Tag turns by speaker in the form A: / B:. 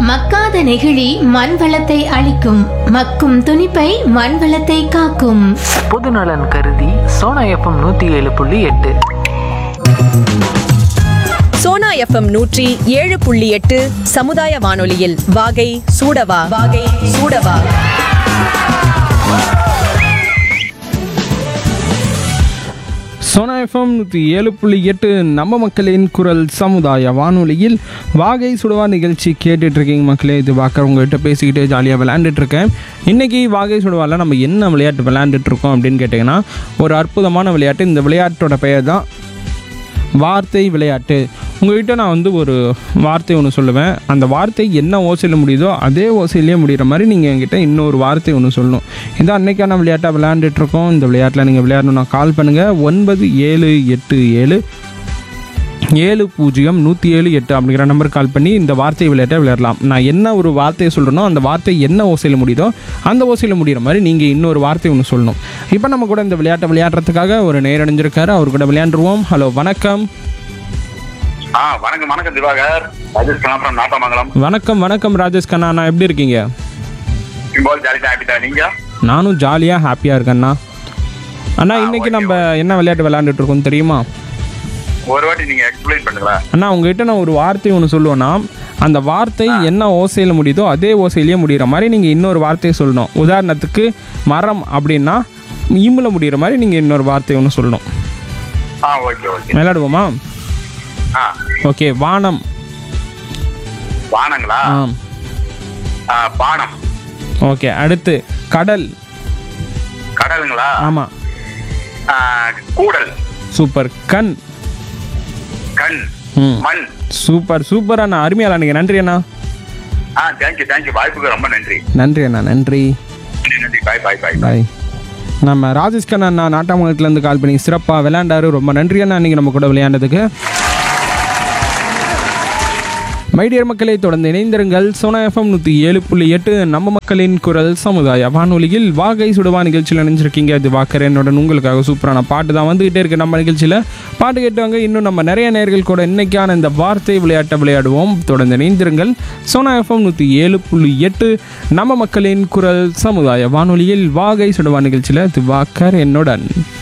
A: மக்காத நெகிழி மண் வளத்தை அழிக்கும் மக்கும் துணிப்பை மண் வளத்தை காக்கும்
B: பொதுநலன் கருதி சோனா எஃப்எம் நூற்றி ஏழு புள்ளி எட்டு
C: சோனா எஃப்எம் நூற்றி ஏழு புள்ளி எட்டு சமுதாய வானொலியில் வாகை சூடவா வாகை சூடவா
D: சோனா எஃப்எம் நூற்றி ஏழு புள்ளி எட்டு நம்ம மக்களின் குரல் சமுதாய வானொலியில் வாகை சுடுவா நிகழ்ச்சி கேட்டுட்டு இருக்கீங்க மக்களே இது பார்க்குற உங்ககிட்ட பேசிக்கிட்டே ஜாலியாக விளையாண்டுட்டு இருக்கேன் இன்றைக்கி வாகை சுடுவாவில் நம்ம என்ன விளையாட்டு விளையாண்டுட்டு இருக்கோம் அப்படின்னு கேட்டிங்கன்னா ஒரு அற்புதமான விளையாட்டு இந்த விளையாட்டோட பெயர் தான் வார்த்தை விளையாட்டு உங்ககிட்ட நான் வந்து ஒரு வார்த்தை ஒன்று சொல்லுவேன் அந்த வார்த்தை என்ன ஓசையில் முடியுதோ அதே ஓசையிலேயே முடிகிற மாதிரி நீங்கள் என்கிட்ட இன்னொரு வார்த்தை ஒன்று சொல்லணும் இதான் அன்னைக்கான விளையாட்டாக விளையாண்டுட்டு இருக்கோம் இந்த விளையாட்டில் நீங்கள் விளையாடணும்னா கால் பண்ணுங்கள் ஒன்பது ஏழு எட்டு ஏழு ஏழு பூஜ்ஜியம் நூற்றி ஏழு எட்டு அப்படிங்கிற நம்பர் கால் பண்ணி இந்த வார்த்தை விளையாட்டை விளையாடலாம் நான் என்ன ஒரு வார்த்தையை சொல்கிறேனோ அந்த வார்த்தை என்ன ஓசையில் முடியுதோ அந்த ஓசையில் முடிகிற மாதிரி நீங்கள் இன்னொரு வார்த்தை ஒன்று சொல்லணும் இப்போ நம்ம கூட இந்த விளையாட்டை விளையாடுறதுக்காக ஒரு நேரடைஞ்சிருக்காரு அவர் கூட விளையாண்டுருவோம் ஹலோ வணக்கம்
E: ஆ வணக்கம் வணக்கம் திவாகர் ராஜேஷ் கணாபுரம் நாட்டமங்கலம்
D: வணக்கம் வணக்கம் ராஜேஷ் கண்ணா அண்ணா எப்படி இருக்கீங்க
E: சிம்போல் ஜாலி தான் ஹாப்பி நீங்க
D: நானும் ஜாலியாக ஹாப்பியாக இருக்கேண்ணா அண்ணா இன்னைக்கு நம்ம என்ன விளையாட்டு விளையாண்டுட்டு இருக்கோம் தெரியுமா
E: ஒரு வாட்டி நீங்க எக்ஸ்பிளைன் பண்ணுங்களேன்
D: அண்ணா உங்ககிட்ட நான் ஒரு வார்த்தை ஒன்று சொல்லுவேன்னா அந்த வார்த்தை என்ன ஓசையில் முடியுதோ அதே ஓசையிலேயே முடிகிற மாதிரி நீங்கள் இன்னொரு வார்த்தையை சொல்லணும் உதாரணத்துக்கு மரம் அப்படின்னா ஈமில் முடிகிற மாதிரி நீங்கள் இன்னொரு வார்த்தை ஒன்று சொல்லணும்
E: ஆ ஓகே ஓகே
D: விளையாடுவோமா
E: ஆ
D: ஓகே வானம்
E: வானங்களா
D: ஆ
E: ஆ, பானம்
D: ஓகே அடுத்து கடல்
E: கடலுங்களா
D: ஆமாம்
E: ஆ, கூடல்
D: சூப்பர் கண்
E: கண்
D: ம்
E: மண்
D: சூப்பர் சூப்பர் அண்ணா அருமையாக விளையாடுங்க நன்றி அண்ணா
E: ஆ தேங்க்யூ தேங்க்யூ வாய்ப்புக்கு ரொம்ப நன்றி
D: நன்றி அண்ணா நன்றி
E: நன்றி பாய் பாய் பாய்
D: பாய் நம்ம ராஜேஷ் கண்ணா அண்ணா நாட்டாமங்கலத்துலேருந்து கால் பண்ணி சிறப்பாக விளையாண்டாரு ரொம்ப நன்றி அண்ணா இன்னைக்கு நம்ம கூட விளையாண்டதுக்கு மைடியர் மக்களை தொடர்ந்து இணைந்திருங்கள் சோனா எஃப்எம் நூற்றி ஏழு புள்ளி எட்டு நம்ம மக்களின் குரல் சமுதாய வானொலியில் வாகை சுடுவா நிகழ்ச்சியில் நினைச்சிருக்கீங்க அது வாக்கர் என்னுடன் உங்களுக்காக சூப்பரான பாட்டு தான் வந்துகிட்டே இருக்கு நம்ம நிகழ்ச்சியில் பாட்டு கேட்டவங்க இன்னும் நம்ம நிறைய நேர்கள் கூட இன்னைக்கான இந்த வார்த்தை விளையாட்டை விளையாடுவோம் தொடர்ந்து இணைந்திருங்கள் சோனா எஃப்எம் நூற்றி ஏழு புள்ளி எட்டு நம்ம மக்களின் குரல் சமுதாய வானொலியில் வாகை சுடுவா நிகழ்ச்சியில் இது வாக்கர் என்னுடன்